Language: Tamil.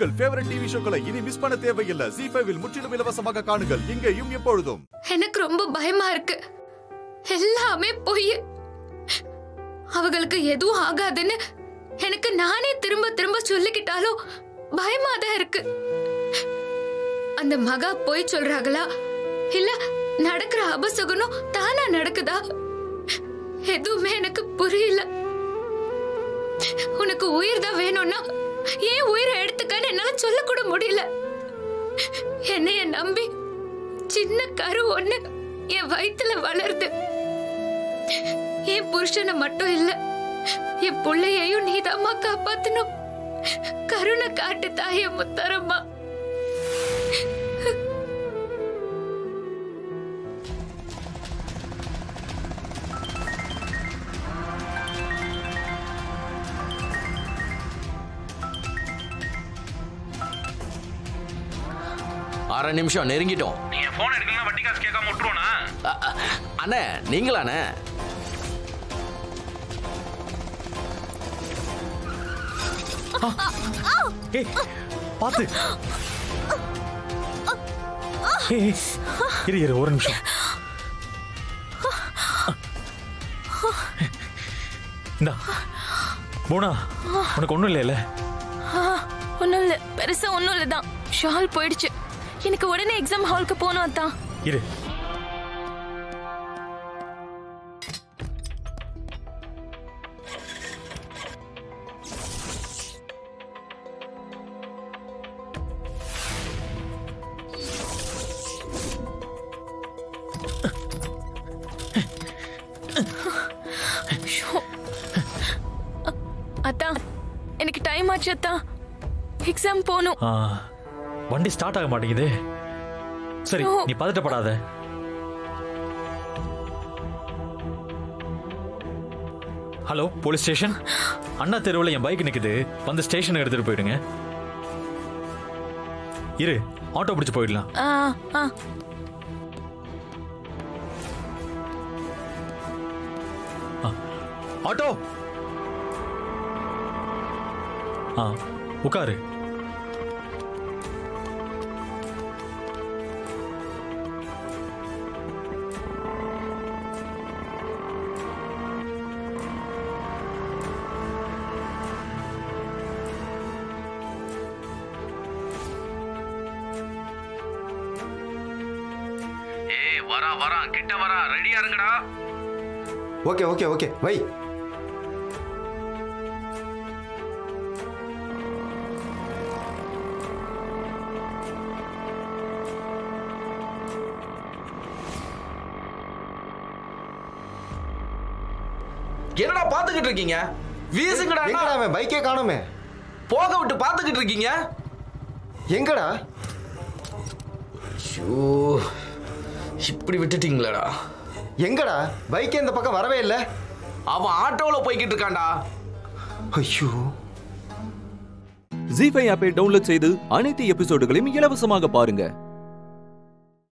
உங்கள் ஃபேவரட் டிவி ஷோக்களை இனி மிஸ் பண்ண தேவையில்லை ஜி ஃபைவில் முற்றிலும் இலவசமாக காணுங்கள் இங்கேயும் எப்பொழுதும் எனக்கு ரொம்ப பயமா இருக்கு எல்லாமே பொய் அவங்களுக்கு எதுவும் ஆகாதுன்னு எனக்கு நானே திரும்ப திரும்ப சொல்லிக்கிட்டாலும் பயமா தான் இருக்கு அந்த மகா பொய் சொல்றாங்களா இல்ல நடக்கிற அபசகுனம் தானா நடக்குதா எதுவுமே எனக்கு புரியல உனக்கு உயிர் தான் வேணும்னா ஏன் உயிரை எடுத்துக்கன்னு என்னால சொல்லக்கூட முடியல என்னைய நம்பி சின்ன கரு ஒண்ணு என் வயித்துல வளருது என் புருஷனை மட்டும் இல்ல என் பிள்ளையையும் நீதாம்மா காப்பாத்தணும் கருணை காட்டு தாய முத்தரம்மா அரை நிமிஷம் நெருங்கிட்டோம் நீங்க போன் எடுக்கலாம் வட்டி காசு கேட்காம விட்டுருவோனா அ, அ, அண்ணே நீங்களாண்ணே ஏய் பாத்து ஏய், ஏய், இரு இரு ஒரு நிமிஷம் இந்தா போனா உனக்கு ஒண்ணும் இல்லைல்ல ஒன்றும் இல்லை பெருசா ஒன்றும் இல்லை தான் ஷால் போயிடுச்சு எனக்கு உடனே எக்ஸாம் ஹாலுக்கு போகணும் அதான் இரு அத்தான் எனக்கு டைம் ஆச்சு அத்தான் எக்ஸாம் போகணும் ஆ, வண்டி ஸ்டார்ட் ஆக மாட்டேங்குதே சரி ஐயோ. நீ பதட்டப்படாத ஹலோ போலீஸ் ஸ்டேஷன் அண்ணா தெருவில் என் பைக் நிக்குது வந்து ஸ்டேஷன் எடுத்துட்டு போயிடுங்க இரு ஆட்டோ பிடிச்சு போயிடலாம் ஆ ஆ ஆட்டோ ஆ உட்காரு ஏய் வரா வரா கிட்ட வரா ரெடியா இருங்கடா ஓகே ஓகே ஓகே வை என்னடா பாத்துக்கிட்டு இருக்கீங்க வீசுங்கடா எங்கடா அண்ணா. அவன் பைக்கே காணோமே போக விட்டு பாத்துக்கிட்டு இருக்கீங்க எங்கடா ஐயோ இப்படி விட்டுட்டீங்களேடா எங்கடா பைக்கே இந்த பக்கம் வரவே இல்லை அவன் ஆட்டோல போய்கிட்டு இருக்கான்டா ஐயோ ஜி ஃபைவ் ஆப்பை டவுன்லோட் செய்து அனைத்து எபிசோடுகளையும் இலவசமாக பாருங்க